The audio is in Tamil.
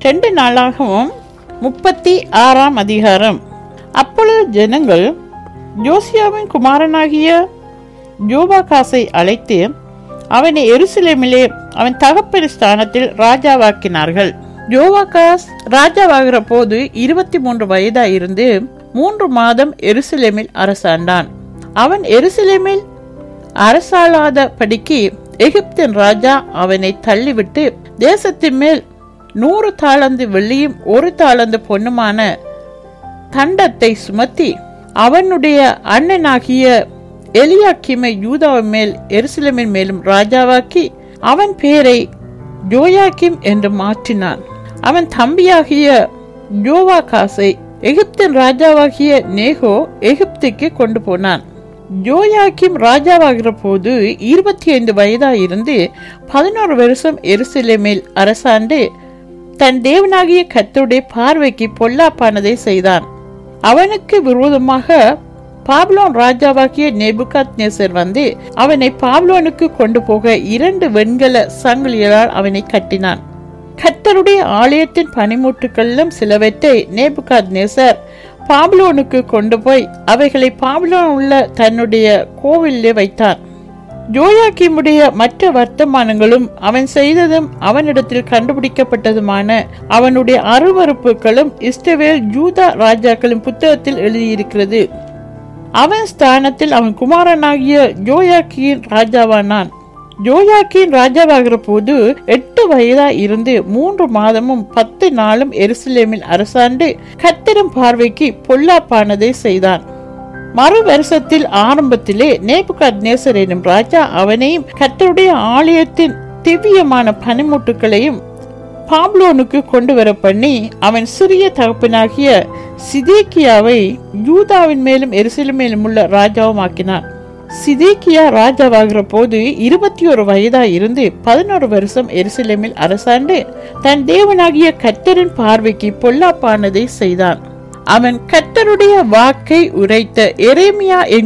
ரெண்டு நாளாகவும் முப்பத்தி ஆறாம் அதிகாரம் அப்பொழுது ஜனங்கள் ஜோசியாவின் குமாரனாகிய யோவாகாசை அழைத்து அவனை எருசலேமிலே அவன் தகப்பன் ஸ்தானத்தில் ராஜாவாக்கினார்கள் யோவாகாஸ் ராஜாவாகிற போது இருபத்தி மூன்று வயதாயிருந்து மூன்று மாதம் எருசலேமில் அரசாண்டான் அவன் எருசலேமில் அரசாளாதபடிக்கு எகிப்தின் ராஜா அவனை தள்ளிவிட்டு தேசத்தின் மேல் நூறு தாளந்து வெள்ளியும் ஒரு தாளந்து பொன்னுமான தண்டத்தை சுமத்தி அவனுடைய அண்ணனாகிய எலியாக்கிமை யூதாவின் மேல் எருசலேமின் மேலும் ராஜாவாக்கி அவன் பேரை ஜோயாக்கிம் என்று மாற்றினான் அவன் தம்பியாகிய ஜோவாகாசை எகிப்தின் ராஜாவாகிய நேகோ எகிப்துக்கு கொண்டு போனான் ஜோயாக்கிம் ராஜாவாகிற போது இருபத்தி ஐந்து வயதாயிருந்து பதினோரு வருஷம் எருசலேமில் அரசாண்டு தன் தேவனாகிய கர்த்தருடைய பார்வைக்கு பொல்லாப்பானதை செய்தான் அவனுக்கு விரோதமாக பாப்லோன் ராஜாவாகிய நெபுகாத் நேசர் வந்து அவனை பாப்லோனுக்கு கொண்டு போக இரண்டு வெண்கல சங்கிலிகளால் அவனை கட்டினான் கர்த்தருடைய ஆலயத்தின் பனிமூட்டுகளிலும் சிலவற்றை நேபுகாத் நேசர் பாப்லோனுக்கு கொண்டு போய் அவைகளை பாப்லோன் உள்ள தன்னுடைய கோவிலே வைத்தான் ஜோயாக்கிமுடைய மற்ற வர்த்தமானங்களும் அவன் செய்ததும் அவனிடத்தில் கண்டுபிடிக்கப்பட்டதுமான அவனுடைய அருவறுப்புகளும் இஸ்ரவேல் ஜூதா ராஜாக்களின் புத்தகத்தில் எழுதியிருக்கிறது அவன் ஸ்தானத்தில் அவன் குமாரனாகிய ஜோயாக்கியின் ராஜாவானான் ஜோயாக்கின் ராஜாவாகிற போது எட்டு வயதா இருந்து மூன்று மாதமும் பத்து நாளும் எருசலேமில் அரசாண்டு கத்திரம் பார்வைக்கு பொல்லாப்பானதை செய்தான் மறு வருஷத்தில் ஆரம்பத்திலே நேபுகாத் நேசர் எனும் ராஜா அவனையும் கர்த்தருடைய ஆலயத்தின் திவ்யமான பனிமுட்டுகளையும் பாப்லோனுக்கு கொண்டு வர பண்ணி அவன் சிறிய தகப்பனாகிய சிதேக்கியாவை யூதாவின் மேலும் எருசலேம் மேலும் உள்ள ராஜாவும் ஆக்கினான் சிதேக்கியா ராஜாவாகிற போது இருபத்தி ஒரு வயதா இருந்து பதினோரு வருஷம் எருசலேமில் அரசாண்டு தன் தேவனாகிய கர்த்தரின் பார்வைக்கு பொல்லாப்பானதை செய்தான் அவன் கர்த்தருடைய வாக்கை உரைத்த எரேமியா